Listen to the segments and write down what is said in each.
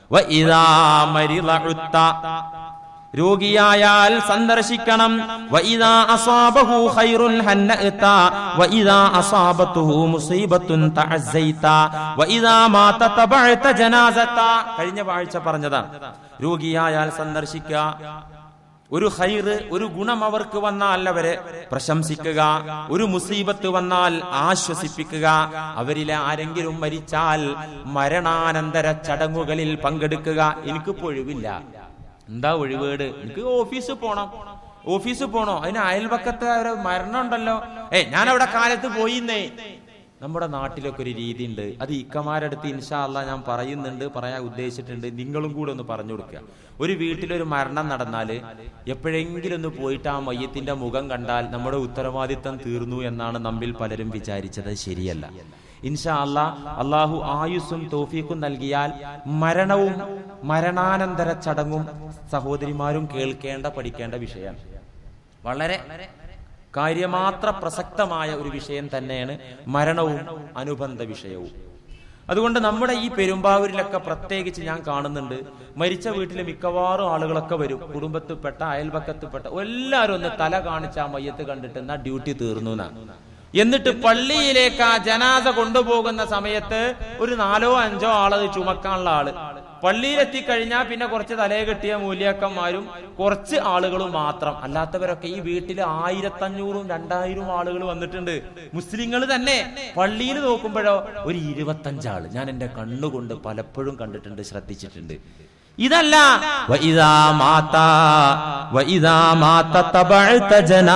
വഇദാ മരിള ഉത്ത. രോഗിയായാൽ സന്ദർശിക്കണം വഇദാ അസാബഹു ഖൈറുൻ ഹന്നഅത വഇദാ അസാബത്തുഹു മുസീബത്തുൻ തഅസ്സൈത വഇദാ മാത തബഅത ജനാസത കഴിഞ്ഞ ആഴ്ച പറഞ്ഞതാണ് രോഗിയായാൽ സന്ദർശിക്കുക ഒരു ഹൈറ് ഒരു ഗുണം അവർക്ക് വന്നാൽ അവരെ പ്രശംസിക്കുക ഒരു മുസീബത്ത് വന്നാൽ ആശ്വസിപ്പിക്കുക അവരിലെ ആരെങ്കിലും മരിച്ചാൽ മരണാനന്തര ചടങ്ങുകളിൽ പങ്കെടുക്കുക എനിക്ക് ഒഴിവില്ല എന്താ ഒഴിവേട് എനിക്ക് ഓഫീസിൽ പോണം ഓഫീസിൽ പോണോ അതിന് അയൽപക്കത്തെ ഒരു മരണം ഉണ്ടല്ലോ ഏ ഞാൻ അവിടെ കാലത്ത് പോയിന്നേ നമ്മുടെ നാട്ടിലൊക്കെ ഒരു രീതി ഉണ്ട് അത് ഇക്കമാരടുത്ത് ഇൻഷാ അല്ലാ ഞാൻ പറയുന്നുണ്ട് പറയാൻ ഉദ്ദേശിച്ചിട്ടുണ്ട് നിങ്ങളും കൂടെ ഒന്ന് പറഞ്ഞു കൊടുക്കുക ഒരു വീട്ടിലൊരു മരണം നടന്നാൽ എപ്പോഴെങ്കിലും ഒന്ന് പോയിട്ട് ആ മയ്യത്തിന്റെ മുഖം കണ്ടാൽ നമ്മുടെ ഉത്തരവാദിത്തം തീർന്നു എന്നാണ് നമ്മിൽ പലരും വിചാരിച്ചത് ശരിയല്ല ഇൻഷാ അല്ലാ അള്ളാഹു ആയുസ്സും തോഫീക്കും നൽകിയാൽ മരണവും മരണാനന്തര ചടങ്ങും സഹോദരിമാരും കേൾക്കേണ്ട പഠിക്കേണ്ട വിഷയമാണ് വളരെ കാര്യമാത്ര പ്രസക്തമായ ഒരു വിഷയം തന്നെയാണ് മരണവും അനുബന്ധ വിഷയവും അതുകൊണ്ട് നമ്മുടെ ഈ പെരുമ്പാവൂരിലൊക്കെ പ്രത്യേകിച്ച് ഞാൻ കാണുന്നുണ്ട് മരിച്ച വീട്ടിലെ മിക്കവാറും ആളുകളൊക്കെ വരും കുടുംബത്തിൽപ്പെട്ട അയൽപക്കത്തിൽപ്പെട്ട എല്ലാവരും ഒന്ന് തല കാണിച്ച ആ മയ്യത്ത് കണ്ടിട്ട് എന്നാ ഡ്യൂട്ടി തീർന്നു എന്നാണ് എന്നിട്ട് പള്ളിയിലേക്ക് ആ ജനാസ കൊണ്ടുപോകുന്ന സമയത്ത് ഒരു നാലോ അഞ്ചോ ആളത് ചുമക്കാനുള്ള ആള് പള്ളിയിലെത്തി കഴിഞ്ഞാൽ പിന്നെ കുറച്ച് തലയെ കെട്ടിയ മൂല്യാക്കന്മാരും കുറച്ച് ആളുകളും മാത്രം അല്ലാത്തവരൊക്കെ ഈ വീട്ടിൽ ആയിരത്തഞ്ഞൂറും രണ്ടായിരം ആളുകൾ വന്നിട്ടുണ്ട് മുസ്ലിങ്ങൾ തന്നെ പള്ളിയിൽ നോക്കുമ്പോഴോ ഒരു ഇരുപത്തഞ്ചാള് ഞാൻ എന്റെ കണ്ണുകൊണ്ട് പലപ്പോഴും കണ്ടിട്ടുണ്ട് ശ്രദ്ധിച്ചിട്ടുണ്ട് ഇതല്ല വഇദാ മാത വഇദാ മാത തബഅത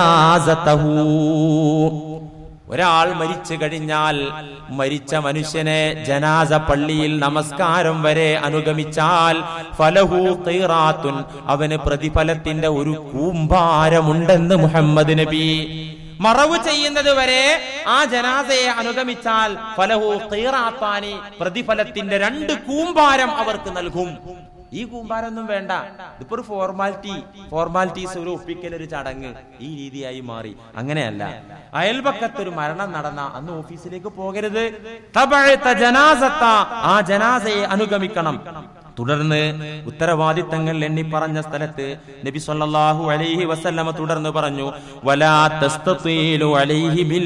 ജനാസതഹു ഒരാൾ മരിച്ചു കഴിഞ്ഞാൽ മരിച്ച മനുഷ്യനെ ജനാസ പള്ളിയിൽ നമസ്കാരം വരെ അനുഗമിച്ചാൽ ഫലഹു ഖീറാത്തുൻ അവന് പ്രതിഫലത്തിന്റെ ഒരു കൂമ്പാരമുണ്ടെന്ന് മുഹമ്മദ് നബി മറവ് ചെയ്യുന്നത് വരെ ആ ജനാസയെ അനുഗമിച്ചാൽ ഫലഹു ഖീറാത്താനി പ്രതിഫലത്തിന്റെ രണ്ട് കൂമ്പാരം അവർക്ക് നൽകും ഈ കൂമ്പാരൊന്നും വേണ്ട ഇതിപ്പോ ഒരു ഫോർമാലിറ്റി ഫോർമാലിറ്റീസ് ഒരു ഒപ്പിക്കൽ ഒരു ചടങ്ങ് ഈ രീതിയായി മാറി അങ്ങനെയല്ല അയൽപക്കത്ത് ഒരു മരണം നടന്ന അന്ന് ഓഫീസിലേക്ക് പോകരുത് തബഅത ജനാസത്ത ആ ജനാസയെ അനുഗമിക്കണം തുടർന്ന് ഉത്തരവാദിത്തങ്ങൾ എണ്ണി പറഞ്ഞ സ്ഥലത്ത് നബി സല്ലല്ലാഹു അലൈഹി വസല്ലമ തുടർന്ന് പറഞ്ഞു വലാ തസ്തീലു അലൈഹി ബിൽ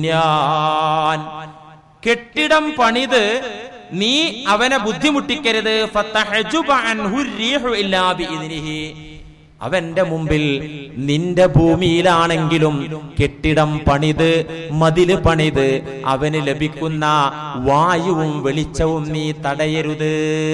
ബുന്യാൻ കെട്ടിടം പണിത് നീ അവനെ ബുദ്ധിമുട്ടിക്കരുത് ഫത്തഹജുബ അൻഹു റീഹു ഇല്ലാ ബിഇദ്നിഹി. അവന്റെ മുമ്പിൽ നിന്റെ ഭൂമിയിലാണെങ്കിലും കെട്ടിടം പണിത് മതില് പണിത് അവന് ലഭിക്കുന്ന വായുവും വെളിച്ചവും നീ തടയരുത്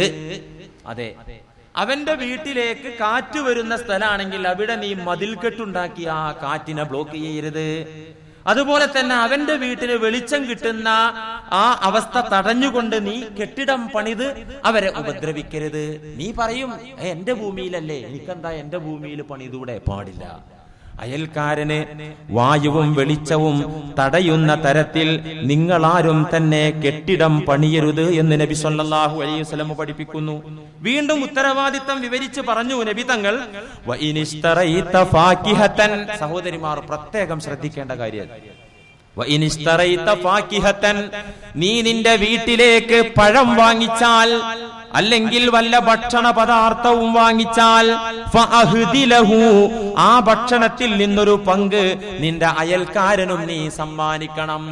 അതെ അവന്റെ വീട്ടിലേക്ക് കാറ്റ് വരുന്ന സ്ഥലമാണെങ്കിൽ അവിടെ നീ മതിൽ കെട്ടുണ്ടാക്കി ആ കാറ്റിനെ ബ്ലോക്ക് ചെയ്യരുത് അതുപോലെ തന്നെ അവന്റെ വീട്ടിന് വെളിച്ചം കിട്ടുന്ന ആ അവസ്ഥ തടഞ്ഞുകൊണ്ട് നീ കെട്ടിടം പണിത് അവരെ ഉപദ്രവിക്കരുത് നീ പറയും "ഏ, എന്റെ ഭൂമിയിലല്ലേ എനിക്കെന്താ എന്റെ ഭൂമിയിൽ പണിതൂടെ പാടില്ല അയൽക്കാരന് വായുവും വെളിച്ചവും തടയുന്ന തരത്തിൽ നിങ്ങളാരും തന്നെ കെട്ടിടം പണിയരുത് എന്ന് നബി സല്ലല്ലാഹു അലൈഹി വസല്ലം പഠിപ്പിക്കുന്നു വീണ്ടും ഉത്തരവാദിത്തം വിവരിച്ച് പറഞ്ഞു നബി തങ്ങൾ "വഇനിഷ്തറൈത ഫാക്കിഹത്തൻ" സഹോദരിമാർ പ്രത്യേകം ശ്രദ്ധിക്കേണ്ട കാര്യം വഇനിഷ്തറൈത ഫാക്കിഹത്തൻ നീ നിന്റെ വീട്ടിലേക്ക് പഴം വാങ്ങിച്ചാൽ അല്ലെങ്കിൽ വല്ല ഭക്ഷണ പദാർത്ഥവും വാങ്ങിച്ചാൽ ഫഅഹ്ദി ലഹു. ആ ഭക്ഷണത്തിൽ നിന്നൊരു പങ്ക് നിന്റെ അയൽക്കാരനും നീ സമ്മാനിക്കണം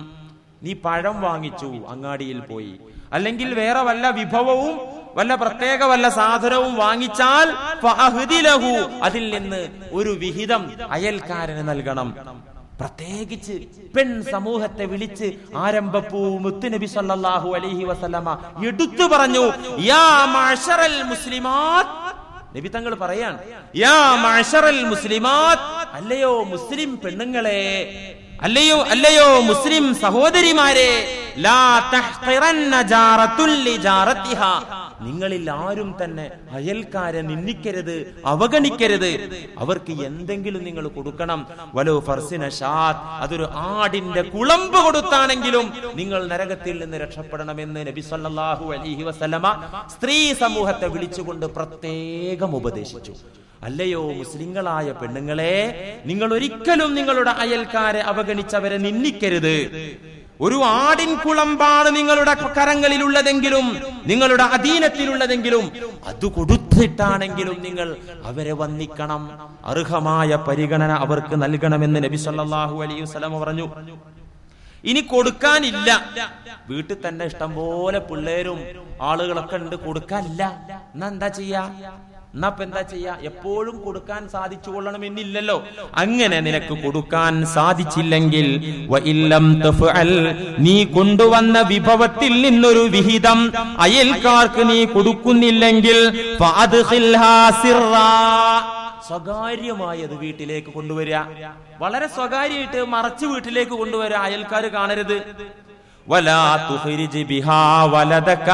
നീ പഴം വാങ്ങിച്ചു അങ്ങാടിയിൽ പോയി അല്ലെങ്കിൽ വേറെ വല്ല വിഭവവും വല്ല പ്രത്യേക വല്ല സാധനവും വാങ്ങിച്ചാൽ ഫഅഹ്ദി ലഹു. അതിൽ നിന്ന് ഒരു വിഹിതം അയൽക്കാരന് നൽകണം പ്രത്യേകിച്ച് പെൺ സമൂഹത്തെ വിളിച്ച് ആരംഭപ്പൂ മുത്തുനബി സല്ലല്ലാഹു അലൈഹി വസല്ലമ എടുത്തു പറഞ്ഞു യാ മഅ്ശറൽ മുസ്ലിമാത്ത് നബി തങ്ങൾ പറയാണ് യാ മഅ്ശറൽ മുസ്ലിമാത്ത് അല്ലയോ മുസ്ലിം പെണ്ണുങ്ങളെ അല്ലയോ അല്ലയോ മുസ്ലിം സഹോദരിമാരെ ലാ തഹ്ഖിറന്ന ജാറത്തുൽ ലിജാറത്തിഹാ നിങ്ങളിൽ ആരും തന്നെ അയൽക്കാരെ നിന്ദിക്കരുത് അവഗണിക്കരുത് അവർക്ക് എന്തെങ്കിലും നിങ്ങൾ കൊടുക്കണം വലോ ഫർസിന ഷാത്ത് അതൊരു ആടിന്റെ കുളമ്പ് കൊടുത്താണെങ്കിലും നിങ്ങൾ നരകത്തിൽ നിന്ന് രക്ഷപ്പെടണമെന്ന് നബി സല്ലല്ലാഹു അലൈഹി വസല്ലമ സ്ത്രീ സമൂഹത്തെ വിളിച്ചുകൊണ്ട് പ്രത്യേകം ഉപദേശിച്ചു അല്ലയോ മുസ്ലിങ്ങളായ പെണ്ണുങ്ങളെ നിങ്ങൾ ഒരിക്കലും നിങ്ങളുടെ അയൽക്കാരെ അവഗണിച്ചവരെ നിന്ദിക്കരുത് ഒരു ആടിൻ കുളമ്പാണ് നിങ്ങളുടെ കരങ്ങളിലുള്ളതെങ്കിലും നിങ്ങളുടെ അധീനത്തിലുള്ളതെങ്കിലും അത് കൊടുത്തിട്ടാണെങ്കിലും നിങ്ങൾ അവരെ വന്നിക്കണം അർഹമായ പരിഗണന അവർക്ക് നൽകണമെന്ന് നബി സല്ലല്ലാഹു അലൈഹി വസല്ലം പറഞ്ഞു ഇനി കൊടുക്കാനില്ല വീട്ടിൽ തന്നെ ഇഷ്ടം പോലെ പിള്ളേരും ആളുകളൊക്കെ ഉണ്ട് കൊടുക്കാനില്ല എന്നാ എന്താ ചെയ്യാ എന്നാ ഇപ്പൊ എന്താ ചെയ്യാ എപ്പോഴും കൊടുക്കാൻ സാധിച്ചു കൊള്ളണമെന്നില്ലല്ലോ അങ്ങനെ നിനക്ക് കൊടുക്കാൻ സാധിച്ചില്ലെങ്കിൽ വ ഇല്ലം തഫ്അൽ, നീ കൊണ്ടുവന്ന വിഭവത്തിൽ നിന്നൊരു വിഹിതം അയൽക്കാർക്ക് നീ കൊടുക്കുന്നില്ലെങ്കിൽ ഫഅദ്ഖിൽഹാ സിർറാ. സ്വകാര്യമായി അത് വീട്ടിലേക്ക് കൊണ്ടുവരിക വളരെ സ്വകാര്യമായിട്ട് മറച്ച് വീട്ടിലേക്ക് കൊണ്ടുവരിക അയൽക്കാർ കാണരുത് വലാ തുഖ്രിജ് ബിഹാ വലദക.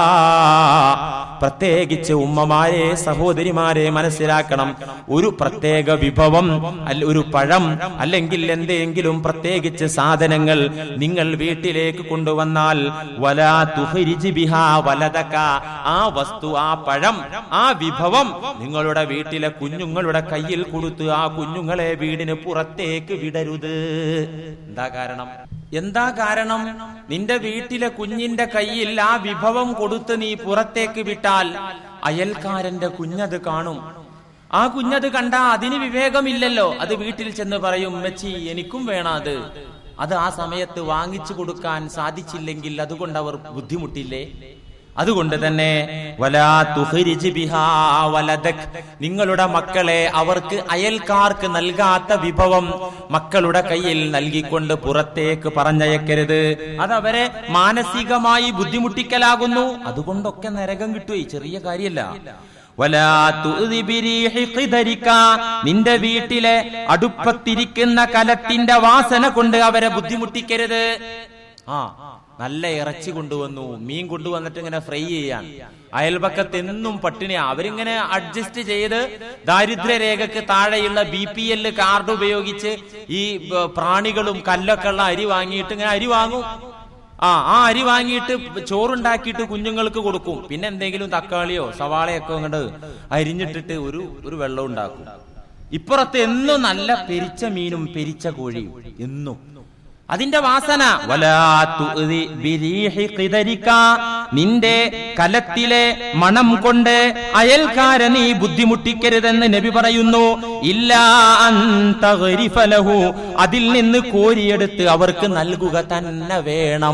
പ്രത്യേകിച്ച് ഉമ്മമാരെ സഹോദരിമാരെ മനസ്സിലാക്കണം ഒരു പ്രത്യേക വിഭവം അല്ല ഒരു പഴം അല്ലെങ്കിൽ എന്തെങ്കിലും പ്രത്യേകിച്ച് സാധനങ്ങൾ നിങ്ങൾ വീട്ടിലേക്ക് കൊണ്ടുവന്നാൽ വലാ തുഖ്രിജ് ബിഹാ വലദക. ആ വസ്തു ആ പഴം ആ വിഭവം നിങ്ങളുടെ വീട്ടിലെ കുഞ്ഞുങ്ങളുടെ കയ്യിൽ കൊടുത്ത് ആ കുഞ്ഞുങ്ങളെ വീടിന് പുറത്തേക്ക് വിടരുത് എന്താ കാരണം എന്താ കാരണം നിന്റെ വീട്ടിലെ കുഞ്ഞിന്റെ കയ്യിൽ ആ വിഭവം കൊടുത്ത് നീ പുറത്തേക്ക് വിട്ടാൽ അയൽക്കാരന്റെ കുഞ്ഞത് കാണും ആ കുഞ്ഞത് കണ്ട അതിന് വിവേകമില്ലല്ലോ അത് വീട്ടിൽ ചെന്ന് പറയും മെച്ചി എനിക്കും വേണം അത് അത് ആ സമയത്ത് വാങ്ങിച്ചു കൊടുക്കാൻ സാധിച്ചില്ലെങ്കിൽ അതുകൊണ്ട് അവർ ബുദ്ധിമുട്ടില്ലേ അതുകൊണ്ട് തന്നെ വലാ തുഖ്രിജ് ബിഹാ വലദക്. നിങ്ങളുടെ മക്കളെ അവർക്ക് അയൽക്കാർക്ക് നൽകാത്ത വിഭവം മക്കളുടെ കയ്യിൽ നൽകിക്കൊണ്ട് പുറത്തേക്ക് പറഞ്ഞയക്കരുത് അതവരെ മാനസികമായി ബുദ്ധിമുട്ടിക്കലാകുന്നു അതുകൊണ്ടൊക്കെ നരകം കിട്ടുകയും ചെറിയ കാര്യല്ല വലാ തുഅ്ദി ബിരീഹി ഖിദരിക. നിന്റെ വീട്ടിലെ അടുപ്പത്തിരിക്കുന്ന കലത്തിന്റെ വാസന കൊണ്ട് അവരെ ബുദ്ധിമുട്ടിക്കരുത് ആ നല്ല ഇറച്ചി കൊണ്ടുവന്നു മീൻ കൊണ്ടുവന്നിട്ട് ഇങ്ങനെ ഫ്രൈ ചെയ്യാൻ അയൽപക്കത്ത് എന്നും പട്ടിണിയാ അവരിങ്ങനെ അഡ്ജസ്റ്റ് ചെയ്ത് ദാരിദ്ര്യരേഖക്ക് താഴെയുള്ള ബി പി എൽ കാർഡ് ഉപയോഗിച്ച് ഈ ബ- പ്രാണികളും കല്ലൊക്കെ ഉള്ള അരി വാങ്ങിയിട്ട് ഇങ്ങനെ അരി വാങ്ങും ആ ആ അരി വാങ്ങിയിട്ട് ചോറുണ്ടാക്കിയിട്ട് കുഞ്ഞുങ്ങൾക്ക് കൊടുക്കും പിന്നെ എന്തെങ്കിലും തക്കാളിയോ സവാളയൊക്കെ അങ്ങോട്ട് അരിഞ്ഞിട്ടിട്ട് ഒരു ഒരു വെള്ളം ഉണ്ടാക്കും ഇപ്പുറത്ത് എന്നും നല്ല പെരിച്ച മീനും പെരിച്ച കോഴിയും എന്നും അതിന്റെ വാസന വലാ തുഅ്ദി ബിരീഹി ഖിദരിക. നിന്റെ കലത്തിലെ മണം കൊണ്ട് അയൽക്കാരെ നീ ബുദ്ധിമുട്ടിക്കരുതെന്ന് നബി പറയുന്നു ഇല്ലാ അൻ തഗ്രിഫ ലഹു. അതിൽ നിന്ന് കോരിയെടുത്ത് അവർക്ക് നൽകുക തന്നെ വേണം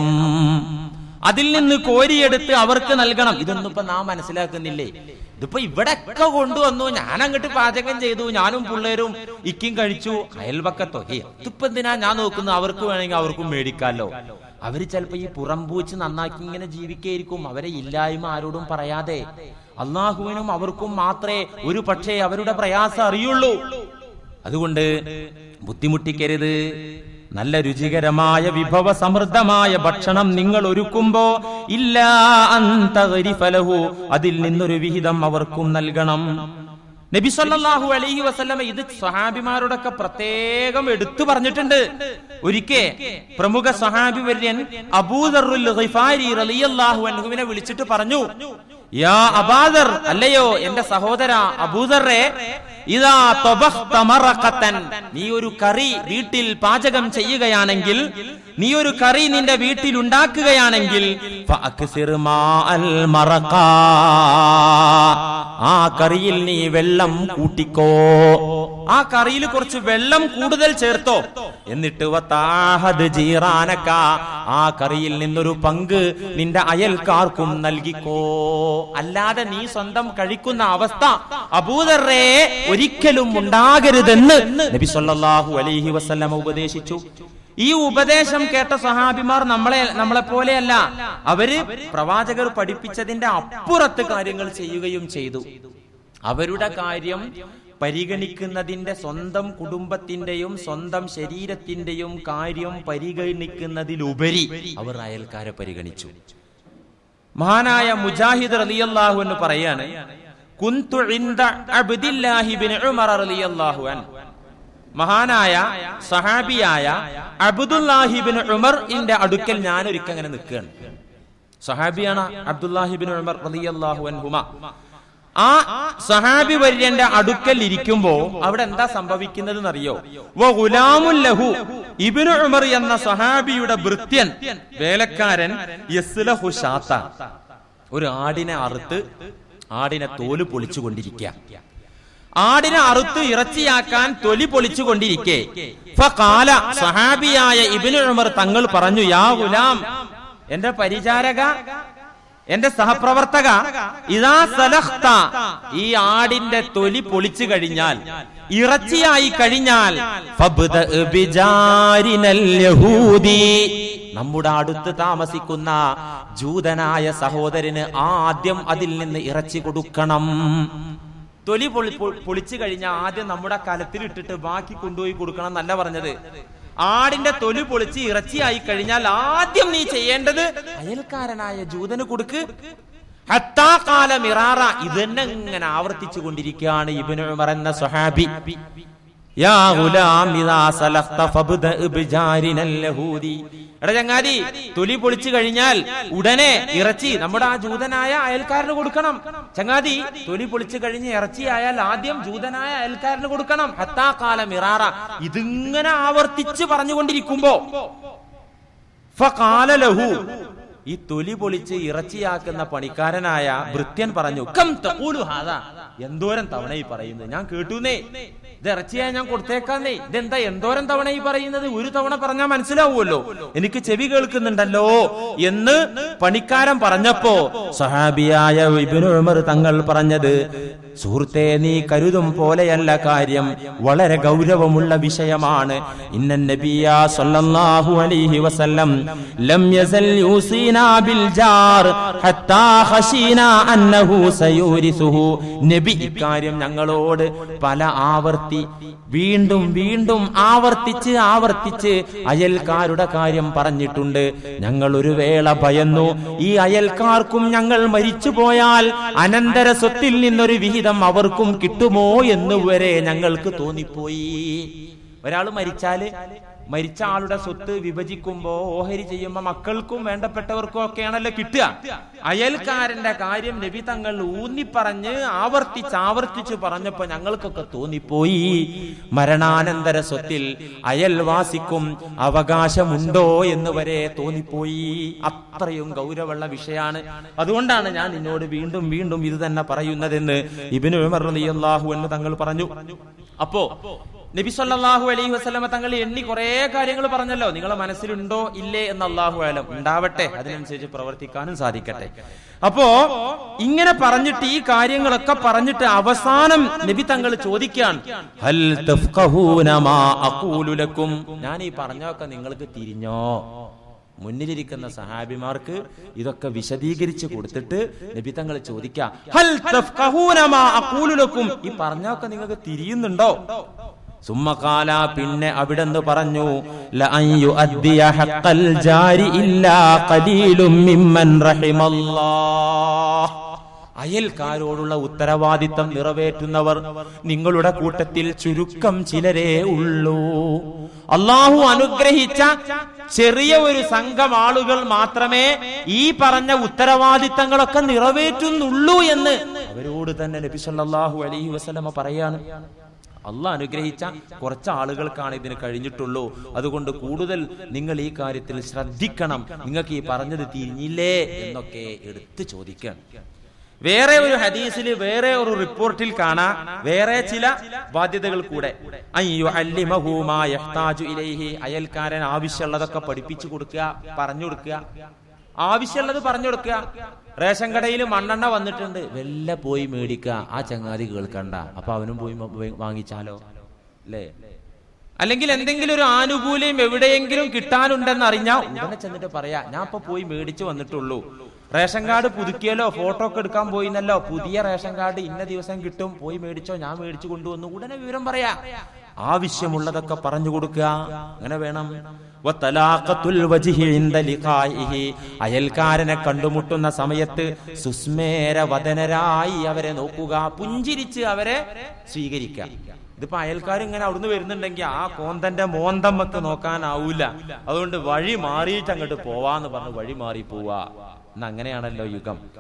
അതിൽ നിന്ന് കോരിയെടുത്ത് അവർക്ക് നൽകണം ഇതൊന്നും ഇപ്പൊ നാം മനസ്സിലാക്കുന്നില്ലേ ഇതിപ്പോ ഇവിടെ ഒക്കെ കൊണ്ടുവന്നു ഞാൻ അങ്ങോട്ട് പാചകം ചെയ്തു ഞാനും പിള്ളേരും ഇക്കും കഴിച്ചു അയൽവക്കത്തോ ഏ ഇതിപ്പോ എന്തിനാ ഞാൻ നോക്കുന്നു അവർക്ക് വേണമെങ്കിൽ അവർക്കും മേടിക്കാലോ അവര് ചിലപ്പോ ഈ പുറംപൂച്ച് നന്നാക്കി ഇങ്ങനെ ജീവിക്കായിരിക്കും അവരെ ഇല്ലായ്മ ആരോടും പറയാതെ അള്ളാഹുവിനും അവർക്കും മാത്രമേ ഒരു പക്ഷേ അവരുടെ പ്രയാസം അറിയുള്ളൂ അതുകൊണ്ട് ബുദ്ധിമുട്ടിക്കരുത് നല്ല രുചികരമായ വിഭവ സമൃദ്ധമായ ഭക്ഷണം നിങ്ങൾ ഒരുക്കുമ്പോ ഇല്ല അന്തരിഫലഹു അതിൽ നിന്നൊരു വിഹിതം അവർക്കും നൽകണം നബി സല്ലല്ലാഹു അലൈഹി വസല്ലമ ഇത് സ്വഹാബിമാരോടൊക്കെ പ്രത്യേകം എടുത്തു പറഞ്ഞിട്ടുണ്ട് ഒരിക്കേ പ്രമുഖ സ്വഹാബി വര്യൻ അബൂദറുൽ ഗിഫാരി റളിയല്ലാഹു അൻഹുവിനെ വിളിച്ചിട്ട് പറഞ്ഞു യാ അബാദർ അല്ലയോ എന്റെ സഹോദര അബൂദറെ ഇതാ തൊബഖ്ത മറഖത്തൻ. നീ ഒരു കറി വീട്ടിൽ പാചകം ചെയ്യുകയാണെങ്കിൽ നീ ഒരു കറി നിന്റെ വീട്ടിൽ ഉണ്ടാക്കുകയാണെങ്കിൽ ഫഅക്സിർ മാഅൽ മറഖാ. ആ കറിയിൽ നീ വെള്ളം കൂട്ടിക്കോ ആ കറിയിൽ കുറച്ച് വെള്ളം കൂടുതൽ ചേർത്തോ എന്നിട്ട് വത്താഹദ് ജീറാനക്ക ആ കറിയിൽ നിന്നൊരു പങ്ക് നിന്റെ അയൽക്കാർക്കും നൽകിക്കോ അല്ലാതെ നീ സ്വന്തം കഴിക്കുന്ന അവസ്ഥ അബൂദറേ ഒരിക്കലും ഉണ്ടാകരുതെന്ന് നബി സല്ലല്ലാഹു അലൈഹി വസല്ലമ ഉപദേശിച്ചു ഈ ഉപദേശം കേട്ട സഹാബിമാർ നമ്മളെ നമ്മളെ പോലെയല്ല അവര് പ്രവാചകർ പഠിപ്പിച്ചതിന്റെ അപ്പുറത്ത് കാര്യങ്ങൾ ചെയ്യുകയും ചെയ്തു അവരുടെ കാര്യം പരിഗണിക്കുന്നതിന്റെ സ്വന്തം കുടുംബത്തിന്റെയും സ്വന്തം ശരീരത്തിന്റെയും കാര്യം പരിഗണിക്കുന്നതിലുപരി അവർ അയൽക്കാരെ പരിഗണിച്ചു മഹാനായ മുജാഹിദ് റളിയല്ലാഹു എന്ന് പറയാണ് കുന്തു ഇൻദ അബ്ദില്ലാഹി ബിൻ ഉമർ റളിയല്ലാഹു അൻ മഹാനായ സഹാബിയായ അബ്ദുല്ലാഹിബിൻ ഉമർ ഇന്റെ അടുക്കൽ ഞാൻ ഒരിക്കൽ അങ്ങനെ നിൽക്കുകയാണ് സഹാബിയാണ് അബ്ദുല്ലാഹിബിൻ ഉമർ റളിയല്ലാഹു അൻഹുമ ആ സഹാബി വര്യന്റെ അടുക്കൽ ഇരിക്കുമ്പോ അവിടെ എന്താ സംഭവിക്കുന്നത് എന്നറിയോ ലഹു ഇബിനു ഉമർ എന്ന സഹാബിയുടെ ഭൃത്യൻ വേലക്കാരൻ യസ്ലഹു ഷാത്ത ഒരു ആടിനെ അറുത്ത് ആടിനെ തോല് പൊളിച്ചുകൊണ്ടിരിക്കുക ആടിനെ അറുത്ത് ഇറച്ചിയാക്കാൻ തൊലി പൊളിച്ചുകൊണ്ടിരിക്കെ ഫഖാല സഹാബിയായ ഇബിനു ഉമർ തങ്ങൾ പറഞ്ഞു യാ ഗുലാം എന്റെ പരിചാരക എന്റെ സഹപ്രവർത്തക ഇതാ സലഹ്ത ഈ ആടിന്റെ തൊലി പൊളിച്ചു കഴിഞ്ഞാൽ ഇറച്ചിയായി കഴിഞ്ഞാൽ ഫബ്ദ ബിജാരിനൽ യഹൂദി നമ്മുടെ അടുത്ത് താമസിക്കുന്ന ജൂതനായ സഹോദരന് ആദ്യം അതിൽ നിന്ന് ഇറച്ചി കൊടുക്കണം തൊലി പൊളി പൊ- പൊളിച്ചു കഴിഞ്ഞാൽ ആദ്യം നമ്മുടെ കലത്തിൽ ഇട്ടിട്ട് ബാക്കി കൊണ്ടുപോയി കൊടുക്കണം എന്നല്ല പറഞ്ഞത് ആടിന്റെ തൊലി പൊളിച്ച് ഇറച്ചിയായി കഴിഞ്ഞാൽ ആദ്യം നീ ചെയ്യേണ്ടത് അയൽക്കാരനായ ജൂതന് കൊടുക്ക് ഹത്താ കാല മിറാറ ഇതന്നെ ഇങ്ങനെ ആവർത്തിച്ചു കൊണ്ടിരിക്കുകയാണ് ഇബിന് ഉമർ എന്ന സ്വഹാബി യാ ഗുലാം ഇദാ സലഖ്ത ഫബ്ദ ബിജാരിനൽ യഹൂദി എടാ ചങ്ങാതി തൊലി പൊളിച്ചു കഴിഞ്ഞാൽ ഉടനെ ഇറച്ചി നമ്മുടെ ആ ജൂതനായ അയൽക്കാരന് കൊടുക്കണം ചങ്ങാതി തൊലി പൊളിച്ചു കഴിഞ്ഞ് ഇറച്ചിയായാൽ ആദ്യം ജൂതനായ അയൽക്കാരന് കൊടുക്കണം ഹത്താ കാല മിറാറ ഇതിങ്ങനെ ആവർത്തിച്ച് പറഞ്ഞുകൊണ്ടിരിക്കുമ്പോ ഫഖാല ലഹു ഈ തൊലി പൊളിച്ച് ഇറച്ചിയാക്കുന്ന പണിക്കാരനായ ഭൃത്യൻ പറഞ്ഞു കം തഖൂലു ഹാദാ എന്തോരം തവണ ഈ പറയുന്നത് ഞാൻ കേട്ടുന്നേ ഇത് ഇറച്ചിയായി ഞാൻ കൊടുത്തേക്കാന്നേ ഇതെന്താ എന്തോരം തവണ ഈ പറയുന്നത് ഒരു തവണ പറഞ്ഞാൽ മനസ്സിലാവുമല്ലോ എനിക്ക് ചെവി കേൾക്കുന്നുണ്ടല്ലോ എന്ന് പണിക്കാരൻ പറഞ്ഞപ്പോ സഹാബിയായ ഇബ്നു ഉമർ തങ്ങൾ പറഞ്ഞത് സുഹൃത്തെ നീ കരുതും പോലെയല്ല കാര്യം വളരെ ഗൗരവമുള്ള വിഷയമാണ് ഇന്ന നബിയ സല്ലല്ലാഹു അലൈഹി വസല്ലം ലം യസൽ യൂസീനാ ബിൽ ജാർ ഹത്താ ഖശീനാ അന്നഹു സയൂരിസുഹു നബി ഇക്കാര്യം ഞങ്ങളോട് പല ആവർത്തി വീണ്ടും വീണ്ടും ആവർത്തിച്ച് ആവർത്തിച്ച് അയൽക്കാരുടെ കാര്യം പറഞ്ഞിട്ടുണ്ട് ഞങ്ങൾ ഒരു വേള ഭയന്നു ഈ അയൽക്കാർക്കും ഞങ്ങൾ മരിച്ചു പോയാൽ അനന്തര സ്വത്തിൽ നിന്നൊരു വിഹിതം അവർക്കും കിട്ടുമോ എന്ന് വരെ ഞങ്ങൾക്ക് തോന്നിപ്പോയി ഒരാൾ മരിച്ചാല് മരിച്ച ആളുടെ സ്വത്ത് വിഭജിക്കുമ്പോ ഓഹരി ചെയ്യുമ്പോ മക്കൾക്കും വേണ്ടപ്പെട്ടവർക്കും ഒക്കെയാണല്ലോ കിട്ടുക അയൽക്കാരന്റെ കാര്യം നബി തങ്ങൾ ഊന്നിപ്പറഞ്ഞ് ആവർത്തിച്ച് ആവർത്തിച്ച് പറഞ്ഞപ്പോ ഞങ്ങൾക്കൊക്കെ തോന്നിപ്പോയി മരണാനന്തര സ്വത്തിൽ അയൽവാസിക്കും അവകാശമുണ്ടോ എന്ന് വരെ തോന്നിപ്പോയി അത്രയും ഗൗരവമുള്ള വിഷയമാണ് അതുകൊണ്ടാണ് ഞാൻ നിന്നോട് വീണ്ടും വീണ്ടും ഇത് തന്നെ പറയുന്നതെന്ന് ഇബിന് ഉമർ റളിയല്ലാഹു എന്ന് തങ്ങൾ പറഞ്ഞു അപ്പോ നബി സല്ലല്ലാഹു അലൈഹി വസല്ലമ തങ്ങൾ എണ്ണി കുറെ കാര്യങ്ങൾ പറഞ്ഞല്ലോ നിങ്ങളെ മനസ്സിലുണ്ടോ ഇല്ലേ എന്ന് അള്ളാഹു ആലം ഉണ്ടാവട്ടെ അതിനനുസരിച്ച് പ്രവർത്തിക്കാനും സാധിക്കട്ടെ അപ്പോ ഇങ്ങനെ പറഞ്ഞിട്ട് ഈ കാര്യങ്ങളൊക്കെ പറഞ്ഞിട്ട് അവസാനം നബി തങ്ങൾ ചോദിക്കാൻ ഹൽ തഫ്ഖഹൂന മാ അഖൂലു ലക്കും ഞാൻ ഈ പറഞ്ഞൊക്കെ നിങ്ങൾക്ക് തിരിഞ്ഞോ മുന്നിലിരിക്കുന്ന സഹാബിമാർക്ക് ഇതൊക്കെ വിശദീകരിച്ച് കൊടുത്തിട്ട് നബി തങ്ങൾ ചോദിക്കാം ഹൽ തഫ്ഖഹൂന മാ അഖൂലു ലക്കും ഈ പറഞ്ഞൊക്കെ നിങ്ങൾക്ക് തിരിയുന്നുണ്ടോ സുമ്മകാല പിന്നെ അവിടെന്ന് പറഞ്ഞു ലഅൻ യുഅദ്ദിയ ഹഖൽ ജാരി ഇല്ലാ ഖലീലും മിമ്മൻ റഹിമല്ലാഹ് അയൽക്കാരോടുള്ള ഉത്തരവാദിത്തം നിറവേറ്റുന്നവർ നിങ്ങളുടെ കൂട്ടത്തിൽ ചുരുക്കം ചിലരേ ഉള്ളൂ അള്ളാഹു അനുഗ്രഹിച്ച ചെറിയ ഒരു സംഘം ആളുകൾ മാത്രമേ ഈ പറഞ്ഞ ഉത്തരവാദിത്തങ്ങളൊക്കെ നിറവേറ്റുന്നുള്ളൂ എന്ന് അവരോട് തന്നെ നബി സല്ലല്ലാഹു അലൈഹി വസല്ലമ പറയാണ് അള്ളാഹ് അനുഗ്രഹിച്ച കുറച്ച് ആളുകൾക്കാണ് ഇതിന് കഴിഞ്ഞിട്ടുള്ളൂ അതുകൊണ്ട് കൂടുതൽ നിങ്ങൾ ഈ കാര്യത്തിൽ ശ്രദ്ധിക്കണം നിങ്ങൾക്ക് ഈ പറഞ്ഞത് തിരിഞ്ഞില്ലേ എന്നൊക്കെ എടുത്തു ചോദിക്കണം വേറെ ഒരു ഹദീസിൽ വേറെ ഒരു റിപ്പോർട്ടിൽ കാണാം വേറെ ചില ബാധ്യതകൾ കൂടെ അയ്യോ അല്ലിമഹു മാ യഹ്താജു ഇലൈഹി അയൽക്കാരൻ ആവശ്യമുള്ളതൊക്കെ പഠിപ്പിച്ചു കൊടുക്കുക പറഞ്ഞു കൊടുക്കുക ആവശ്യമുള്ളത് പറഞ്ഞു കൊടുക്കുക റേഷൻ കടയിൽ മണ്ണെണ്ണ വന്നിട്ടുണ്ട് വെല്ല പോയി മേടിക്കുക ആ ചങ്ങാതി കേൾക്കണ്ട അപ്പൊ അവനും പോയി മ- പോയി വാങ്ങിച്ചാലോ അല്ലേ അല്ലെങ്കിൽ എന്തെങ്കിലും ഒരു ആനുകൂല്യം എവിടെയെങ്കിലും കിട്ടാനുണ്ടെന്ന് അറിഞ്ഞാൽ ഉടനെ ചെന്നിട്ട് പറയാ ഞാൻ ഇപ്പൊ പോയി മേടിച്ചു വന്നിട്ടുള്ളൂ റേഷൻ കാർഡ് പുതുക്കിയല്ലോ ഫോട്ടോ ഒക്കെ എടുക്കാൻ പോയിന്നല്ലോ പുതിയ റേഷൻ കാർഡ് ഇന്ന ദിവസം കിട്ടും പോയി മേടിച്ചോ ഞാൻ മേടിച്ചു കൊണ്ടുവന്നു ഉടനെ വിവരം പറയാ ആവശ്യമുള്ളതൊക്കെ പറഞ്ഞു കൊടുക്കുക അങ്ങനെ വേണം വത്തലാഖത്തുൽ വജ്ഹി ഇൻദ ലിഖാഇഹി. അയൽക്കാരനെ കണ്ടുമുട്ടുന്ന സമയത്ത് സുസ്മേര വദനരായി അവരെ നോക്കുക പുഞ്ചിരിച്ച് അവരെ സ്വീകരിക്കുക ഇതിപ്പോ അയൽക്കാർ ഇങ്ങനെ അവിടുന്ന് വരുന്നുണ്ടെങ്കിൽ ആ കോന്തന്റെ മോന്തമ്മക്ക് നോക്കാനാവൂല അതുകൊണ്ട് വഴി മാറിയിട്ട് അങ്ങോട്ട് പോവാന്ന് പറഞ്ഞ് വഴി മാറി പോവാ ഇന്ന് അങ്ങനെയാണല്ലോ യുഗം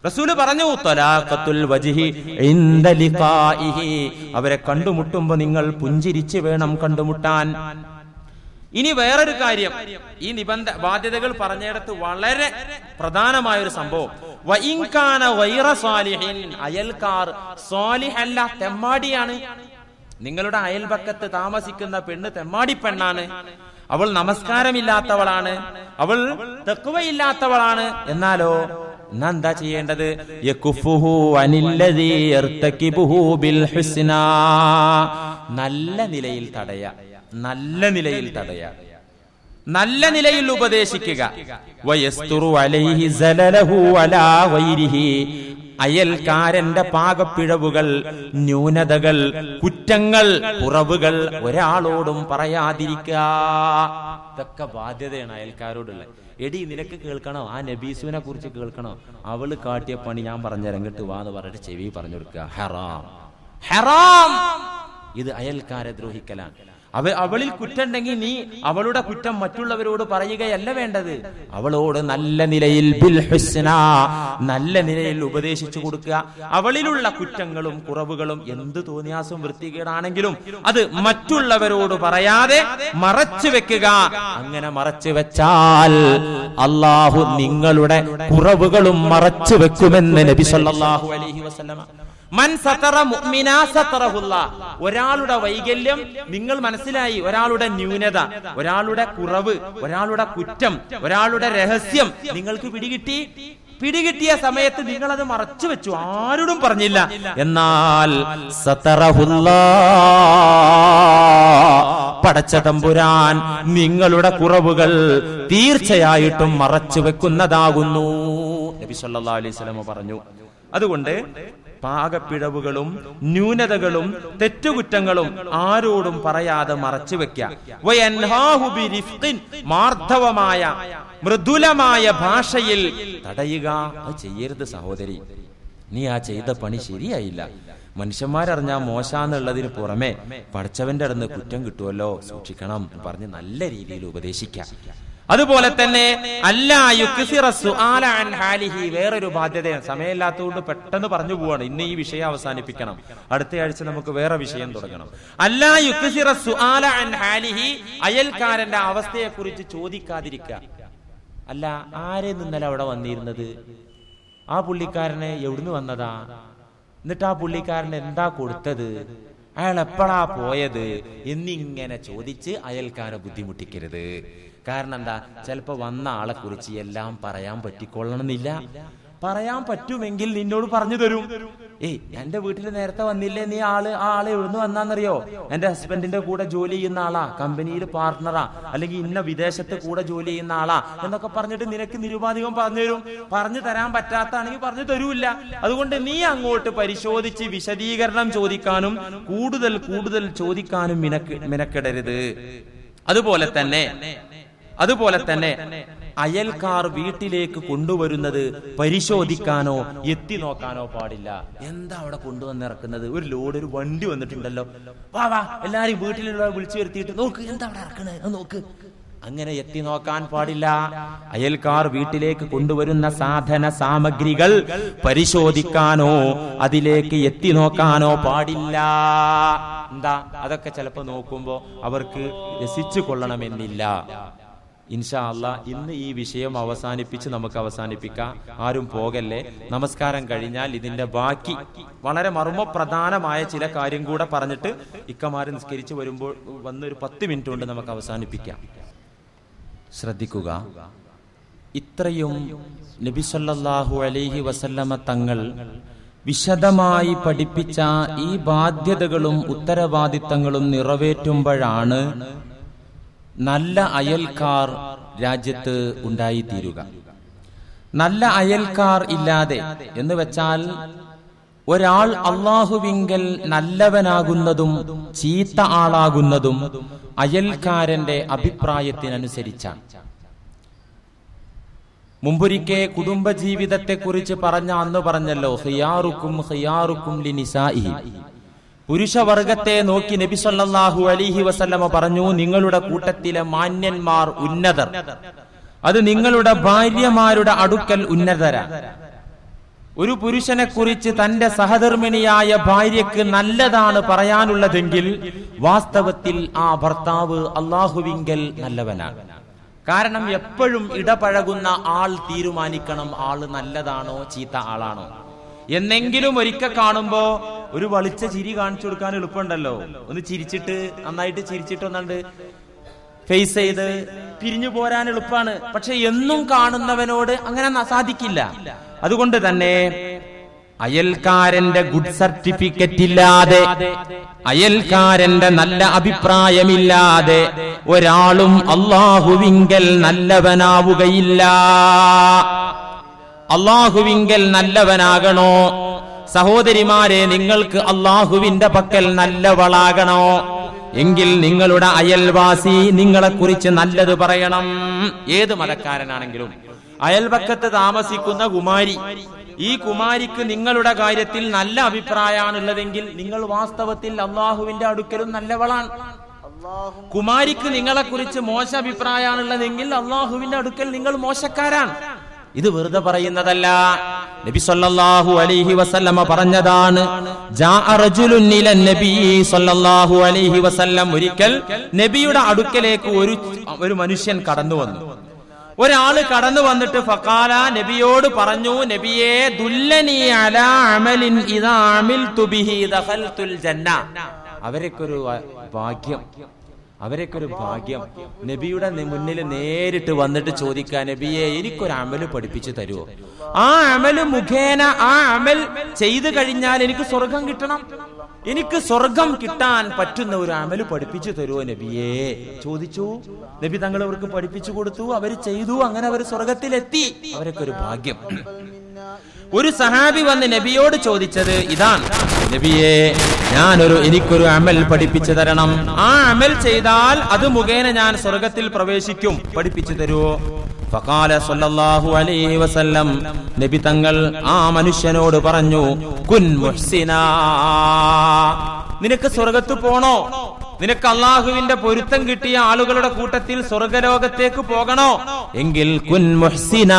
റസൂല് പറഞ്ഞു ത്വലാഖത്തുൽ വജ്ഹി ഇൻദ ലിഖാഇഹി അവരെ കണ്ടുമുട്ടുമ്പോ നിങ്ങൾ പുഞ്ചിരിച്ച് വേണം കണ്ടുമുട്ടാൻ ഇനി വേറൊരു കാര്യം ഈ നിബന്ധ ബാധ്യതകൾ പറഞ്ഞിടത്ത് വളരെ പ്രധാനമായ ഒരു സംഭവം വഇൻകാന ഗൈറ സാലിഹിൻ അയൽക്കാർ സാലിഹല്ല തെമ്മാടിയാണ് നിങ്ങളുടെ അയൽപക്കത്ത് താമസിക്കുന്ന പെണ്ണ് തെമ്മാടി പെണ്ണാണ് അവൾ നമസ്കാരമില്ലാത്തവളാണ് അവൾ തെക്കുവയില്ലാത്തവളാണ് എന്നാലോ എന്നാ എന്താ ചെയ്യേണ്ടത് യകുഫുഹു അനില്ലദീ യർതകിബുഹു ബിൽ ഹുസ്നാ നല്ല നിലയിൽ തടയ നല്ല നിലയിൽ തടയ നല്ല നിലയിൽ ഉപദേശിക്കുക വയസ്തുറു അലൈഹി സലലഹു അലാ ഗൈരിഹി അയൽക്കാരന്റെ പാകപ്പിഴവുകൾ ന്യൂനതകൾ കുറ്റങ്ങൾ കുറവുകൾ ഒരാളോടും പറയാതിരിക്കുക ഇതൊക്കെ ബാധ്യതയാണ് അയൽക്കാരോടുള്ള എടി നിനക്ക് കേൾക്കണോ ആ നബീസുവിനെ കുറിച്ച് കേൾക്കണോ അവള് കാട്ടിയ പണി ഞാൻ പറഞ്ഞുതരാം ഇങ്ങോട്ട് വാന്ന് പറഞ്ഞിട്ട് ചെവി പറഞ്ഞു കൊടുക്കുക ഹറാം ഹറാം ഇത് അയൽക്കാരെ ദ്രോഹിക്കലാണ് അവ അവളിൽ കുറ്റുണ്ടെങ്കിൽ നീ അവളുടെ കുറ്റം മറ്റുള്ളവരോട് പറയുകയല്ല വേണ്ടത് അവളോട് നല്ല നിലയിൽ ബിൽ ഹുസ്ന നല്ല നിലയിൽ ഉപദേശിച്ചു കൊടുക്കുക അവളിലുള്ള കുറ്റങ്ങളും കുറവുകളും എന്ത് തോന്നിയാസും വൃത്തികേടാണെങ്കിലും അത് മറ്റുള്ളവരോട് പറയാതെ മറച്ചു വെക്കുക അങ്ങനെ മറച്ചു വെച്ചാൽ അള്ളാഹു നിങ്ങളുടെ കുറവുകളും മറച്ചു വെക്കുമെന്ന് നബി സല്ലല്ലാഹു അലൈഹി വസല്ലമ മൻ സതറ മുഅ്മിനാ സതറഹുല്ലാ ഒരാളുടെ വൈകല്യം നിങ്ങൾ മനസ്സിലായി ഒരാളുടെ ന്യൂനത ഒരാളുടെ കുറവ് ഒരാളുടെ കുറ്റം ഒരാളുടെ രഹസ്യം നിങ്ങൾക്ക് പിടികിട്ടി പിടികിട്ടിയ സമയത്ത് നിങ്ങൾ അത് മറച്ചു വെച്ചു ആരോടും പറഞ്ഞില്ല എന്നാൽ സതറഹുല്ലാ പടച്ച തമ്പുരാൻ നിങ്ങളുടെ കുറവുകൾ തീർച്ചയായിട്ടും മറച്ചു വെക്കുന്നതാകുന്നു നബി സല്ലല്ലാഹു അലൈഹി വസല്ലം പറഞ്ഞു അതുകൊണ്ട് പാകപ്പിഴവുകളും ന്യൂനതകളും തെറ്റുകുറ്റങ്ങളും ആരോടും പറയാതെ മറച്ചു വെക്കുക മാർദ്ധവമായ മൃദുലമായ ഭാഷയിൽ തടയുക അത് ചെയ്യരുത് സഹോദരി നീ ആ ചെയ്ത പണി ശരിയായില്ല മനുഷ്യന്മാരറിഞ്ഞാ മോശാന്നുള്ളതിന് പുറമെ പഠിച്ചവന്റെ അടുന്ന് കുറ്റം കിട്ടുമല്ലോ സൂക്ഷിക്കണം എന്ന് പറഞ്ഞ് നല്ല രീതിയിൽ ഉപദേശിക്കാം അതുപോലെ തന്നെ ഹാലിഹി വേറൊരു ബാധ്യതയാണ് സമയമില്ലാത്തതുകൊണ്ട് പെട്ടെന്ന് പറഞ്ഞു പോവാണ് ഇന്ന് ഈ വിഷയം അവസാനിപ്പിക്കണം അടുത്ത ആഴ്ച നമുക്ക് വേറെ വിഷയം തുടങ്ങണം അല്ലാ ഹാലിഹി അയൽക്കാരന്റെ അവസ്ഥയെ കുറിച്ച് ചോദിക്കാതിരിക്കുക അല്ല ആരെ നിന്നല്ല അവിടെ വന്നിരുന്നത് ആ പുള്ളിക്കാരനെ എവിടുന്ന് വന്നതാ എന്നിട്ട് ആ പുള്ളിക്കാരൻ എന്താ കൊടുത്തത് അയാൾ എപ്പോഴാ പോയത് എന്നിങ്ങനെ ചോദിച്ച് അയൽക്കാരെ ബുദ്ധിമുട്ടിക്കരുത് കാരണം എന്താ ചിലപ്പോ വന്ന ആളെ കുറിച്ച് എല്ലാം പറയാൻ പറ്റിക്കൊള്ളണമെന്നില്ല പറയാൻ പറ്റുമെങ്കിൽ നിന്നോട് പറഞ്ഞു തരും ഏയ് എന്റെ വീട്ടിൽ നേരത്തെ വന്നില്ലേ നീ ആള് ആ ആളെ എവിടുന്ന് വന്നാന്നറിയോ എന്റെ ഹസ്ബൻഡിന്റെ കൂടെ ജോലി ചെയ്യുന്ന ആളാ കമ്പനിയിൽ പാർട്ണറാ അല്ലെങ്കിൽ ഇന്ന വിദേശത്ത് കൂടെ ജോലി ചെയ്യുന്ന ആളാ എന്നൊക്കെ പറഞ്ഞിട്ട് നിനക്ക് നിരുപാധികം പറഞ്ഞു തരും പറഞ്ഞു തരാൻ പറ്റാത്താണെങ്കിൽ പറഞ്ഞു തരൂല്ല അതുകൊണ്ട് നീ അങ്ങോട്ട് പരിശോധിച്ച് വിശദീകരണം ചോദിക്കാനും കൂടുതൽ കൂടുതൽ ചോദിക്കാനും മിനക്ക് മിനക്കിടരുത് അതുപോലെ തന്നെ അതുപോലെ തന്നെ അയൽക്കാർ വീട്ടിലേക്ക് കൊണ്ടുവരുന്നത് പരിശോധിക്കാനോ എത്തി നോക്കാനോ പാടില്ല എന്താ അവിടെ കൊണ്ടുവന്നിറക്കുന്നത് ഒരു ലോഡ് ഒരു വണ്ടി വന്നിട്ടുണ്ടല്ലോ വാ വാ എല്ലാരും വീട്ടിലുള്ള വിളിച്ചു വരുത്തിയിട്ട് നോക്ക് എന്താ അവിടെ ഇറക്കണേ അത് നോക്ക് അങ്ങനെ എത്തി നോക്കാൻ പാടില്ല അയൽക്കാർ വീട്ടിലേക്ക് കൊണ്ടുവരുന്ന സാധന സാമഗ്രികൾ പരിശോധിക്കാനോ അതിലേക്ക് എത്തി നോക്കാനോ പാടില്ല എന്താ അതൊക്കെ ചിലപ്പോ നോക്കുമ്പോ അവർക്ക് രസിച്ചു കൊള്ളണമെന്നില്ല ഇൻഷാ അല്ല ഇന്ന് ഈ വിഷയം അവസാനിപ്പിച്ച് നമുക്ക് അവസാനിപ്പിക്കാം ആരും പോകല്ലേ നമസ്കാരം കഴിഞ്ഞാൽ ഇതിന്റെ ബാക്കി വളരെ മർമ്മപ്രധാനമായ ചില കാര്യം കൂടെ പറഞ്ഞിട്ട് ഇക്കമാര് നിസ്കരിച്ച് വരുമ്പോൾ വന്നൊരു പത്ത് മിനിറ്റ് കൊണ്ട് നമുക്ക് അവസാനിപ്പിക്കാം ശ്രദ്ധിക്കുക ഇത്രയും നബിസല്ലാഹു അലൈഹി വസല്ലമ തങ്ങൾ വിശദമായി പഠിപ്പിച്ച ഈ ബാധ്യതകളും ഉത്തരവാദിത്തങ്ങളും നിറവേറ്റുമ്പോഴാണ് നല്ല അയൽക്കാർ രാജ്യത്ത് ഉണ്ടായിത്തീരുക നല്ല അയൽക്കാർ ഇല്ലാതെ എന്ന് വെച്ചാൽ ഒരാൾ അള്ളാഹുവിങ്കൽ നല്ലവനാകുന്നതും ചീത്ത ആളാകുന്നതും അയൽക്കാരന്റെ അഭിപ്രായത്തിനനുസരിച്ചാണ് മുമ്പൊരിക്കെ കുടുംബജീവിതത്തെക്കുറിച്ച് പറഞ്ഞ അന്ന് പറഞ്ഞല്ലോ ഹിയാറുക്കും ഹിയാറുക്കും ലിനിസായി പുരുഷവർഗത്തെ നോക്കി നബി സല്ലല്ലാഹു അലിഹി വസല്ലമ പറഞ്ഞു നിങ്ങളുടെ കൂട്ടത്തിലെ മാന്യന്മാർ ഉന്നതർ അത് നിങ്ങളുടെ ഭാര്യമാരുടെ അടുക്കൽ ഉന്നതര ഒരു പുരുഷനെ കുറിച്ച് തന്റെ സഹധർമ്മിണിയായ ഭാര്യയ്ക്ക് നല്ലതാണ് പറയാനുള്ളതെങ്കിൽ വാസ്തവത്തിൽ ആ ഭർത്താവ് അള്ളാഹുവിങ്കൽ നല്ലവനാണ് കാരണം എപ്പോഴും ഇടപഴകുന്ന ആൾ തീരുമാനിക്കണം ആള് നല്ലതാണോ ചീത്ത ആളാണോ എന്നെങ്കിലും ഒരിക്കൽ കാണുമ്പോ ഒരു വളിച്ച ചിരി കാണിച്ചു കൊടുക്കാൻ എളുപ്പമുണ്ടല്ലോ ഒന്ന് ചിരിച്ചിട്ട് നന്നായിട്ട് ചിരിച്ചിട്ട് ഒന്നുണ്ട് ഫേസ് ചെയ്ത് പിരിഞ്ഞു പോരാൻ എളുപ്പമാണ് പക്ഷെ എന്നും കാണുന്നവനോട് അങ്ങനെ ന- സാധിക്കില്ല അതുകൊണ്ട് തന്നെ അയൽക്കാരന്റെ ഗുഡ് സർട്ടിഫിക്കറ്റ് ഇല്ലാതെ അയൽക്കാരന്റെ നല്ല അഭിപ്രായമില്ലാതെ ഒരാളും അള്ളാഹുവിങ്കൽ നല്ലവനാവുകയില്ല അള്ളാഹുവിങ്കൽ നല്ലവനാകണോ സഹോദരിമാരെ നിങ്ങൾക്ക് അള്ളാഹുവിന്റെ പക്കൽ നല്ലവളാകണോ എങ്കിൽ നിങ്ങളുടെ അയൽവാസി നിങ്ങളെക്കുറിച്ച് നല്ലത് പറയണം ഏത് മതക്കാരനാണെങ്കിലും അയൽപക്കത്ത് താമസിക്കുന്ന കുമാരി ഈ കുമാരിക്ക് നിങ്ങളുടെ കാര്യത്തിൽ നല്ല അഭിപ്രായമാണുള്ളതെങ്കിൽ നിങ്ങൾ വാസ്തവത്തിൽ അള്ളാഹുവിന്റെ അടുക്കലും നല്ലവളാണ് കുമാരിക്ക് നിങ്ങളെക്കുറിച്ച് മോശ അഭിപ്രായമാണുള്ളതെങ്കിൽ അള്ളാഹുവിന്റെ അടുക്കൽ നിങ്ങൾ മോശക്കാരാണ് ഇത് വെറുതെ പറയുന്നതല്ല നബി സല്ലല്ലാഹു അലൈഹി വസല്ലമ പറഞ്ഞതാണ് ജാഅ റജുലുൻ ഇലൻ നബി സല്ലല്ലാഹു അലൈഹി വസല്ലം ഒരിക്കൽ നബിയുടെ അടുക്കലേക്ക് ഒരു ഒരു മനുഷ്യൻ കടന്നു വന്നു ഒരാള് കടന്നു വന്നിട്ട് ഫക്കാല നബിയോട് പറഞ്ഞു നബിയെ ദുല്ലനി അലാ അമലിൻ ഇദാ അമിൽതു ബിഹി ദഖൽതുൽ ജന്ന അവരൊക്കെ ഭാഗ്യം അവരൊക്കെ ഒരു ഭാഗ്യം നബിയുടെ നെ- മുന്നിൽ നേരിട്ട് വന്നിട്ട് ചോദിക്കാൻ നബിയെ എനിക്കൊരു അമല് പഠിപ്പിച്ചു തരുമോ ആ അമല് മുഖേന ആ അമൽ ചെയ്തു കഴിഞ്ഞാൽ എനിക്ക് സ്വർഗം കിട്ടണം എനിക്ക് സ്വർഗം കിട്ടാൻ പറ്റുന്ന ഒരു അമല് പഠിപ്പിച്ചു തരുമോ നബിയെ ചോദിച്ചു നബി തങ്ങൾ അവർക്ക് പഠിപ്പിച്ചു കൊടുത്തു അവർ ചെയ്തു അങ്ങനെ അവർ സ്വർഗത്തിലെത്തി അവരൊക്കെ ഒരു ഭാഗ്യം ഒരു സഹാബി വന്ന് നബിയോട് ചോദിച്ചത് ഇതാണ് നബിയെ ഞാനൊരു എനിക്കൊരു അമൽ പഠിപ്പിച്ചു തരണം ആ അമൽ ചെയ്താൽ അത് മുഖേന ഞാൻ സ്വർഗത്തിൽ പ്രവേശിക്കും പഠിപ്പിച്ചു തരുവോ ഫഖാല സല്ലല്ലാഹു അലൈഹി വസല്ലം നബി തങ്ങൾ ആ മനുഷ്യനോട് പറഞ്ഞു കുൻ മുഹ്സിനാ നിനക്ക് സ്വർഗത്ത് പോണോ നിനക്ക് അള്ളാഹുവിന്റെ പൊരുത്തം കിട്ടിയ ആളുകളുടെ കൂട്ടത്തിൽ സ്വർഗലോകത്തേക്ക് പോകണോ എങ്കിൽ കുൻ മുഹ്സിനാ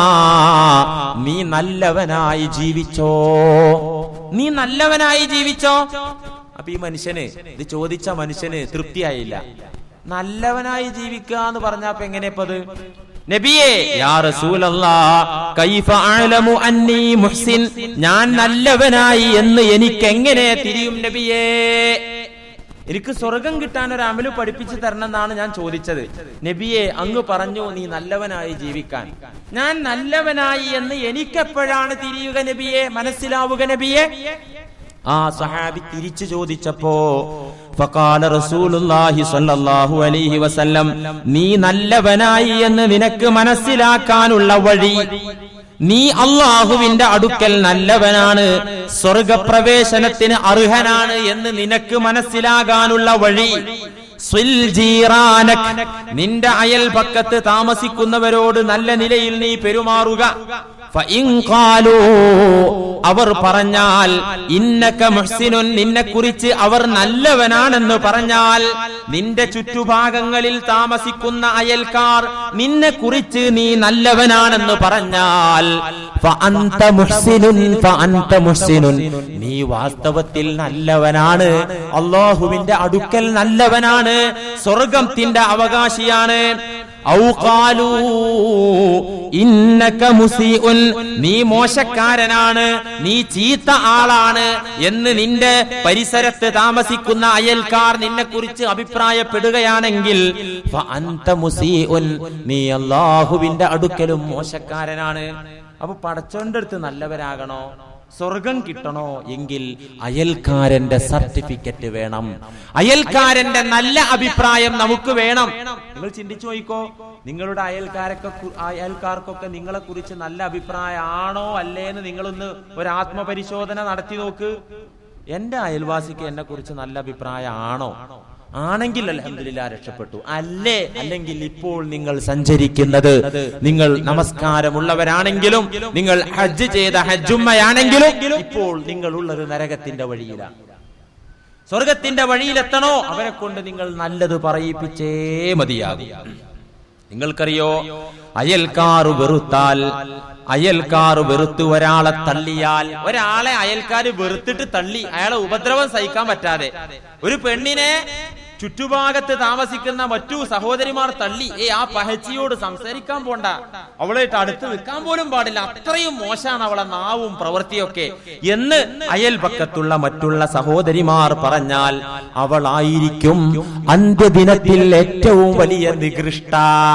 നീ നല്ലവനായി ജീവിച്ചോ നീ നല്ലവനായി ജീവിച്ചോ അപ്പൊ ഈ മനുഷ്യന് ഇത് ചോദിച്ച മനുഷ്യന് തൃപ്തിയായില്ല നല്ലവനായി ജീവിക്കുക എന്ന് പറഞ്ഞപ്പോ എങ്ങനെയപ്പത് നബിയെ യാ റസൂലല്ലാ കൈഫ അഅലമു അന്നീ മുഹ്സിൻ ഞാൻ നല്ലവനായി എന്ന് എനിക്ക് എങ്ങനെ തിരിയും നബിയേ എനിക്ക് സ്വർഗം കിട്ടാൻ ഒരു അമല് പഠിപ്പിച്ചു തരണം എന്നാണ് ഞാൻ ചോദിച്ചത് നബിയെ അങ്ങ് പറഞ്ഞു നീ നല്ലവനായി ജീവിക്കാൻ ഞാൻ നല്ലവനായി എന്ന് എനിക്കെപ്പോഴാണ് തിരിയുക നബിയെ മനസ്സിലാവുക നബിയെ ആ സഹാബി തിരിച്ചു ചോദിച്ചപ്പോ ഫഖാല റസൂലുള്ളാഹി സ്വല്ലല്ലാഹു അലൈഹി വസല്ലം നീ നല്ലവനായി എന്ന് നിനക്ക് മനസ്സിലാക്കാനുള്ള വഴി നീ അള്ളാഹുവിന്റെ അടുക്കൽ നല്ലവനാണ് സ്വർഗപ്രവേശനത്തിന് അർഹനാണ് എന്ന് നിനക്ക് മനസ്സിലാകാനുള്ള വഴി സ്വിൽ ജീറാനക്. നിന്റെ അയൽപക്കത്ത് താമസിക്കുന്നവരോട് നല്ല നിലയിൽ നീ പെരുമാറുക ഫഇൻ ഖാലൂ അവർ പറഞ്ഞാൽ ഇന്നക മുഹ്സിനുൻ നിന്നെ കുറിച്ച് അവർ നല്ലവനാണെന്ന് പറഞ്ഞാൽ നിന്റെ ചുറ്റുഭാഗങ്ങളിൽ താമസിക്കുന്ന അയൽക്കാർ നിന്നെ കുറിച്ച് നീ നല്ലവനാണെന്ന് പറഞ്ഞാൽ ഫഅന്ത മുഹ്സിനുൻ ഫഅന്ത മുഹ്സിനുൻ നീ വാസ്തവത്തിൽ നല്ലവനാണ് അള്ളാഹുവിന്റെ അടുക്കൽ നല്ലവനാണ് സ്വർഗത്തിന്റെ അവകാശിയാണ് ഔ ഖാലൂ ഇന്നക മുസീഉൻ നീ മോശക്കാരനാണ് നീ ചീത്ത ആളാണ് എന്ന് നിന്റെ പരിസരത്ത് താമസിക്കുന്ന അയൽക്കാർ നിന്നെ കുറിച്ച് അഭിപ്രായപ്പെടുകയാണെങ്കിൽ ഫഅന്ത മുസീഉൻ നീ അള്ളാഹുവിന്റെ അടുക്കലും മോശക്കാരനാണ് അപ്പൊ പടച്ചോന്റെ അടുത്ത് നല്ലവരാകണോ സ്വർഗം കിട്ടണോ എങ്കിൽ അയൽക്കാരന്റെ സർട്ടിഫിക്കറ്റ് വേണം അയൽക്കാരന്റെ നല്ല അഭിപ്രായം നമുക്ക് വേണം നിങ്ങൾ ചിന്തിച്ചു നോയിക്കോ നിങ്ങളുടെ അയൽക്കാരൊക്കെ കു- അയൽക്കാർക്കൊക്കെ നിങ്ങളെ കുറിച്ച് നല്ല അഭിപ്രായമാണോ അല്ലേ എന്ന് നിങ്ങളൊന്ന് ഒരു ആത്മപരിശോധന നടത്തി നോക്ക് എന്റെ അയൽവാസിക്ക് എന്നെ കുറിച്ച് നല്ല അഭിപ്രായമാണോ ആണെങ്കിൽ അലഹമില്ല രക്ഷപ്പെട്ടു അല്ലേ അല്ലെങ്കിൽ ഇപ്പോൾ നിങ്ങൾ സഞ്ചരിക്കുന്നത് നിങ്ങൾ നമസ്കാരമുള്ളവരാണെങ്കിലും നിങ്ങൾ ഹജ്ജ് ചെയ്ത ഹജ്ജുമ്മയാണെങ്കിലും ഇപ്പോൾ നിങ്ങൾ ഉള്ളത് നരകത്തിന്റെ വഴിയിലാണ് സ്വർഗത്തിന്റെ വഴിയിലെത്തണോ അവരെ കൊണ്ട് നിങ്ങൾ നല്ലത് പറയിപ്പിച്ചേ മതിയാകും നിങ്ങൾക്കറിയോ അയൽക്കാർ വെറുത്താൽ അയൽക്കാർ വെറുത്ത് ഒരാളെ തള്ളിയാൽ ഒരാളെ അയൽക്കാർ വെറുത്തിട്ട് തള്ളി അയാളെ ഉപദ്രവം സഹിക്കാൻ പറ്റാതെ ഒരു പെണ്ണിനെ ചുറ്റുഭാഗത്ത് താമസിക്കുന്ന മറ്റു സഹോദരിമാർ തള്ളി ഏ ആ പഹച്ചിയോട് സംസാരിക്കാൻ പോണ്ട അവളായിട്ട് അടുത്ത് നിൽക്കാൻ പോലും പാടില്ല അത്രയും മോശമാണ് അവളെ നാവും പ്രവൃത്തിയൊക്കെ എന്ന് അയൽപക്കത്തുള്ള മറ്റുള്ള സഹോദരിമാർ പറഞ്ഞാൽ അവളായിരിക്കും അന്ത്യദിനത്തിൽ ഏറ്റവും വലിയ നികൃഷ്ട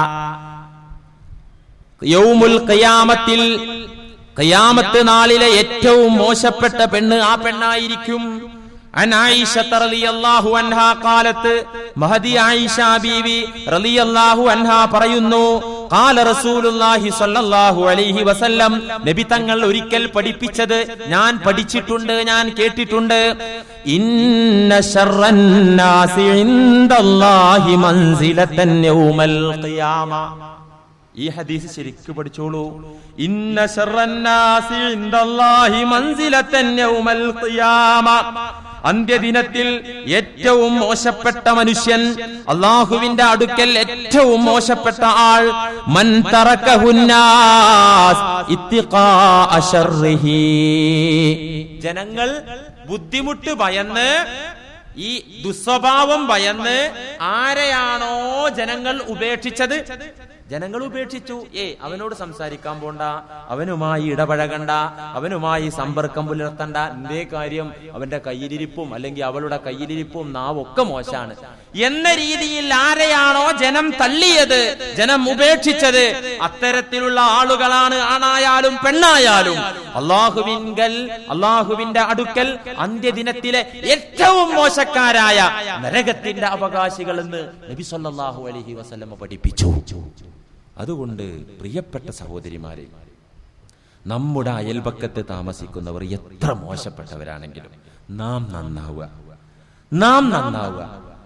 യൗമുൽ ഖിയാമത്തിൽ ഖിയാമത്ത് നാളിലെ ഏറ്റവും മോശപ്പെട്ട പെണ്ണ് ആ പെണ്ണായിരിക്കും عن عائشة رضي الله عنها قالت മഹദി ആയിഷ ബീവി റളിയല്ലാഹു അൻഹ പറയുന്നു قال رسول الله صلى الله عليه وسلم നബി തങ്ങൾ ഒരിക്കൽ പഠിപ്പിച്ചത് ഞാൻ പഠിച്ചിട്ടുണ്ട് ഞാൻ കേട്ടിട്ടുണ്ട് ഇന്ന ശർറൻ നാസി ഇൻദല്ലാഹി മൻസിലതൻ യൗമൽ ഖിയാമ ഈ ഹദീസ് ശരിക്ക് പഠിച്ചോളൂ ഇന്ന ശർറന്നാസി ഇൻദല്ലാഹി മൻസിലതൻ യൗമൽ ഖിയാമ അന്ത്യദിനത്തിൽ ഏറ്റവും മോശപ്പെട്ട മനുഷ്യൻ അള്ളാഹുവിന്റെ അടുക്കൽ ഏറ്റവും മോശപ്പെട്ട ആൾ മൻ തറക്കഹുന്നാസ് ഇത്തിഖാ ശർറിഹി ജനങ്ങൾ ബുദ്ധിമുട്ട് ഭയന്ന് ഈ ദുസ്വഭാവം ഭയന്ന് ആരെയാണോ ജനങ്ങൾ ഉപേക്ഷിച്ചത് ജനങ്ങൾ ഉപേക്ഷിച്ചു ഏ അവനോട് സംസാരിക്കാൻ പോണ്ട അവനുമായി ഇടപഴകണ്ട അവനുമായി സമ്പർക്കം പുലർത്തണ്ട എന്തേ കാര്യം അവന്റെ കയ്യിലിരിപ്പും അല്ലെങ്കിൽ അവളുടെ കയ്യിലിരിപ്പും നാവൊക്കെ മോശാണ് എന്ന രീതിയിൽ ആരെയാണോ ജനം തള്ളിയത് ജനം ഉപേക്ഷിച്ചത് അത്തരത്തിലുള്ള ആളുകളാണ് ആണായാലും പെണ്ണായാലും അള്ളാഹുവിൻകൽ അള്ളാഹുവിന്റെ അടുക്കൽ അന്ത്യദിനത്തിലെ ഏറ്റവും മോശക്കാരായ നരകത്തിന്റെ അവകാശികൾ എന്ന് നബി സല്ലല്ലാഹു അലൈഹി വസല്ലമ പഠിപ്പിച്ചു അതുകൊണ്ട് പ്രിയപ്പെട്ട സഹോദരിമാരെ നമ്മുടെ അയൽപക്കത്ത് താമസിക്കുന്നവർ എത്ര മോശപ്പെട്ടവരാണെങ്കിലും നാം നന്നാവുക നാം നന്നാവുക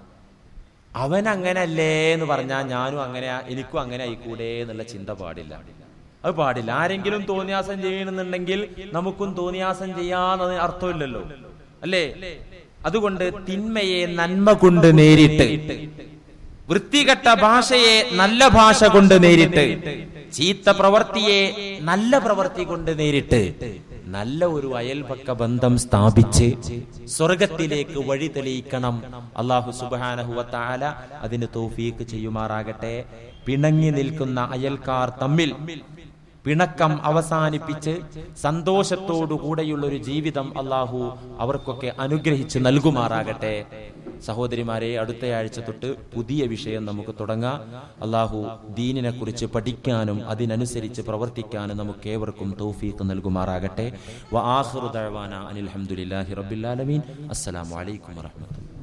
അവൻ അങ്ങനല്ലേ എന്ന് പറഞ്ഞാൽ ഞാനും അങ്ങനെ എനിക്കും അങ്ങനെ ആയിക്കൂടെ എന്നുള്ള ചിന്ത പാടില്ല അത് പാടില്ല ആരെങ്കിലും തോന്നിയാസം ചെയ്യണമെന്നുണ്ടെങ്കിൽ നമുക്കും തോന്നിയാസം ചെയ്യാന്ന് അർത്ഥമില്ലല്ലോ അല്ലേ അതുകൊണ്ട് തിന്മയെ നന്മ കൊണ്ട് നേരിട്ട് വൃത്തികെട്ട ഭാഷയെ നല്ല ഭാഷ കൊണ്ട് നേരിട്ട് ചീത്ത പ്രവൃത്തിയെ നല്ല പ്രവൃത്തി കൊണ്ട് നേരിട്ട് നല്ല ഒരു അയൽപക്ക ബന്ധം സ്ഥാപിച്ച് സ്വർഗത്തിലേക്ക് വഴി തെളിയിക്കണം അള്ളാഹു സുബാനഹുവത്താല അതിന് തൗഫീക്ക് ചെയ്യുമാറാകട്ടെ പിണങ്ങി നിൽക്കുന്ന അയൽക്കാർ തമ്മിൽ പിണക്കം അവസാനിപ്പിച്ച് സന്തോഷത്തോടു കൂടെയുള്ള ഒരു ജീവിതം അള്ളാഹു അവർക്കൊക്കെ അനുഗ്രഹിച്ച് നൽകുമാറാകട്ടെ സഹോദരിമാരെ അടുത്തയാഴ്ച തൊട്ട് പുതിയ വിഷയം നമുക്ക് തുടങ്ങാം അള്ളാഹു ദീനിനെ കുറിച്ച് പഠിക്കാനും അതിനനുസരിച്ച് പ്രവർത്തിക്കാനും നമുക്ക് ഏവർക്കും തൗഫീഖ് നൽകുമാറാകട്ടെ വ ആഖിറു ദഅവാന അനിൽ ഹംദുലില്ലാഹി റബ്ബിൽ ആലമീൻ അസ്സലാമു അലൈക്കും വറഹ്മത്തുള്ളാഹി